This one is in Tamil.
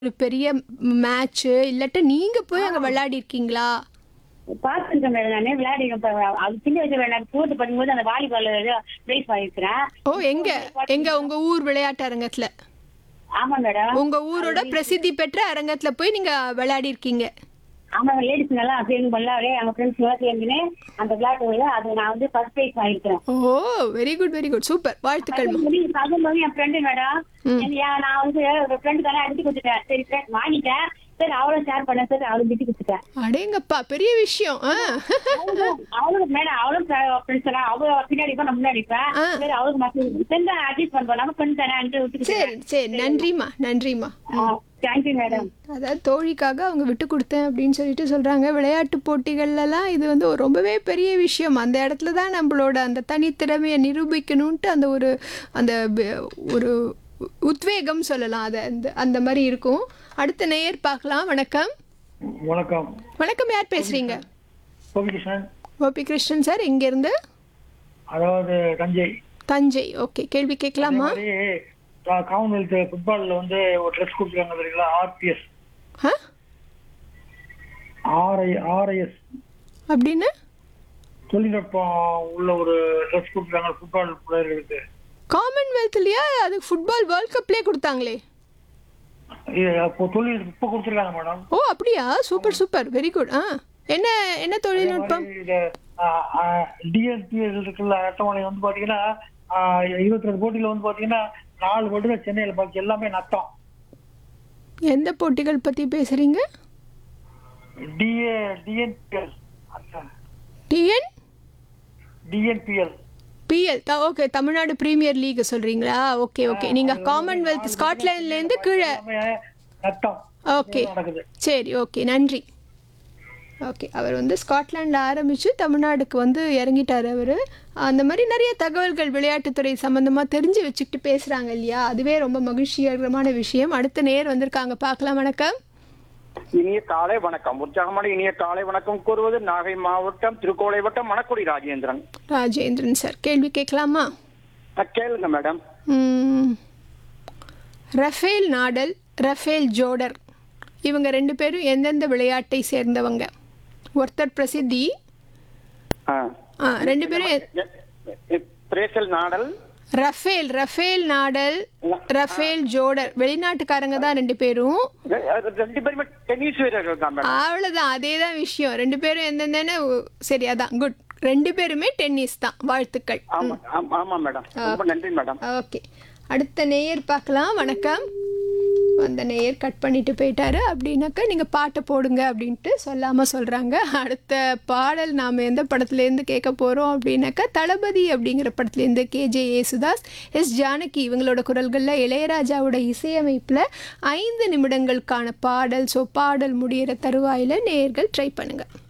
ஒரு பெரிய மேட்ச்சு இல்லாட்ட நீங்க போய் அங்க விளையாடி இருக்கீங்களா பார்த்துருக்கேன் மேடம் நானே விளையாடி அது சின்ன வயசுல விளையாடி ஸ்கூல் படிக்கும்போது அந்த வாலிபால் பிரைஸ் வாங்கியிருக்கிறேன் ஓ எங்க எங்க உங்க ஊர் விளையாட்டு அரங்கத்துல ஆமா மேடம் உங்க ஊரோட பிரசித்தி பெற்ற அரங்கத்துல போய் நீங்க விளையாடி இருக்கீங்க ஆமா லேடிஸ் எல்லாம் சேர்ந்து விளையாடி அவங்க ஃப்ரெண்ட்ஸ் எல்லாம் சேர்ந்துன்னு அந்த விளையாட்டு அது நான் வந்து ஃபர்ஸ்ட் பிரைஸ் வாங்கியிருக்கிறேன் oh very good very good super வாழ்த்துக்கள்மா அதுவும் போது என் ஃப்ரெண்டு மேடம் என் நான் வந்து ஒரு ஃப்ரெண்டு தானே அடிச்சு கொடுத்துட்டேன் சரி friend வாங்கிட்டேன் சரி அவளும் ஷேர் பண்ண சரி அவளும் விட்டு கொடுத்துட்டேன் அடேங்கப்பா பெரிய விஷயம் ஆ. அவளும் அவளும் மேடம் அவளும் ஃப்ரெண்ட்ஸ் தானே அவ பின்னாடி இருப்பா நான் முன்னாடி இருப்பேன் ஆ. சரி அவளுக்கு மட்டும் ஃப்ரெண்ட் அட்ஜஸ்ட் பண்ணுவோம் நம்ம ஃப்ரெண்ட் தானே அஞ்சு விட்டு சரி சரி நன்றிம்மா நன்றிம்மா தேங்க்யூ மேடம் அதாவது தோழிக்காக அவங்க விட்டு கொடுத்தேன் அப்படின்னு சொல்லிட்டு சொல்கிறாங்க விளையாட்டு போட்டிகள்லாம் இது வந்து ஒரு ரொம்பவே பெரிய விஷயம் அந்த இடத்துல தான் நம்மளோட அந்த தனித்திறமையை நிரூபிக்கணுன்ட்டு அந்த ஒரு அந்த ப- ஒரு உத்வேகம் சொல்லலாம் அதை அந்த அந்த மாதிரி இருக்கும் அடுத்த நேயர் பார்க்கலாம் வணக்கம் வணக்கம் வணக்கம் யார் பேசுகிறீங்க கோபிகிருஷ்ணன் கோபிகிருஷ்ணன் சார் எங்கேருந்து அதாவது தஞ்சை தஞ்சை ஓகே கேள்வி கேட்கலாமா அதே மாதிரி கா- காமன்வெல்த் ஃபுட்பால்ல வந்து ஒரு ட்ரெஸ் கொடுத்துருக்காங்க தெரியுங்களா ஆர்பிஎஸ் ஆ ஆர்ஐ ஆர்ஐஎஸ் அப்படின்னு தொழில்நுட்பம் உள்ள ஒரு ட்ரெஸ் கொடுத்துருக்காங்க ஃபுட்பால் பிளேயர்களுக்கு காமன்வெல்த்லையா அது ஃபுட்பால் வேர்ல்ட் கப்லேயே கொடுத்தாங்களே இது அப்போ தொழில் இப்போ கொடுத்துருக்காங்க மேடம் ஓ அப்படியா சூப்பர் சூப்பர் வெரி குட் ஆ என்ன என்ன தொழில்நுட்பம் இது டிஎன்பிஎல் இருக்குல்ல அட்டவணை வந்து பாத்தீங்கன்னா இருபத்தி ரெண்டு போட்டியில வந்து பாத்தீங்கன்னா நாலு மட்டும் தான் சென்னையில் பாக்கி எல்லாமே நட்டம் எந்த போட்டிகள் பற்றி பேசுகிறீங்க டிஏ TNPL TN TNPL PL okay Tamil Nadu premier league சொல்கிறீங்களா ஓகே ஓகே நீங்கள் காமன்வெல்த் ஸ்காட்லாண்ட்லேருந்து கீழே எல்லாமே நட்டம் ஓகே நடக்குது சரி ஓகே நன்றி ஓகே அவர் வந்து ஸ்காட்லாண்டில் ஆரம்பித்து தமிழ்நாடுக்கு வந்து இறங்கிட்டார் அவர் அந்த மாதிரி நிறைய தகவல்கள் விளையாட்டுத்துறை சம்மந்தமாக தெரிஞ்சு வச்சுக்கிட்டு பேசுகிறாங்க இல்லையா அதுவே ரொம்ப மகிழ்ச்சிகரமான விஷயம் அடுத்த நேர் வந்திருக்காங்க பார்க்கலாம் வணக்கம் இனிய காலை வணக்கம் உற்சாகமான இனிய காலை வணக்கம் கூறுவது நாகை மாவட்டம் திருக்கோளை வட்டம் மணக்குடி ராஜேந்திரன் ராஜேந்திரன் சார் கேள்வி கேட்கலாமா அஹ் கேளுங்க மேடம் ம். ரஃபேல் நாடல் ரஃபேல் ஜோடர் இவங்க ரெண்டு பேரும் எந்தெந்த விளையாட்டை சேர்ந்தவங்க ஒருத்தர் பிரசித்தி அஹ். ஆ, ரெண்டு பேரும் எ- எ- எ- பிரேசல் Nadal Rafael Rafael Nadal Rafael ஜோடர் வெளிநாட்டுக்காரங்க தான் ரெண்டு பேரும் ரெ- அது ரெண்டு பேருமே டென்னிஸ் வீரர்கள் தான் மேடம் அவ்வளோதான் அதே தான் விஷயம் ரெண்டு பேரும் எந்தெந்தன்னு உ- சரி அதான் குட் ரெண்டு பேருமே டென்னிஸ் தான் வாழ்த்துக்கள் ஆமா ஆமா, ஆமா மேடம் ரொம்ப நன்றி மேடம் ஓகே அடுத்த நேயர் பார்க்கலாம் வணக்கம் அந்த நேயர் கட் பண்ணிட்டு போயிட்டாரு அப்படின்னாக்கா நீங்கள் பாட்டை போடுங்க அப்படின்ட்டு சொல்லாமல் சொல்கிறாங்க அடுத்த பாடல் நாம் எந்த படத்துலேருந்து கேட்க போகிறோம் அப்படின்னாக்கா தளபதி அப்படிங்கிற படத்துலேருந்து கேஜே ஏசுதாஸ் எஸ் ஜானகி இவங்களோட குரல்களில் இளையராஜாவோட இசையமைப்பில் ஐந்து நிமிடங்களுக்கான பாடல் ஸோ பாடல் முடியிற தருவாயில் நேயர்கள் ட்ரை பண்ணுங்கள்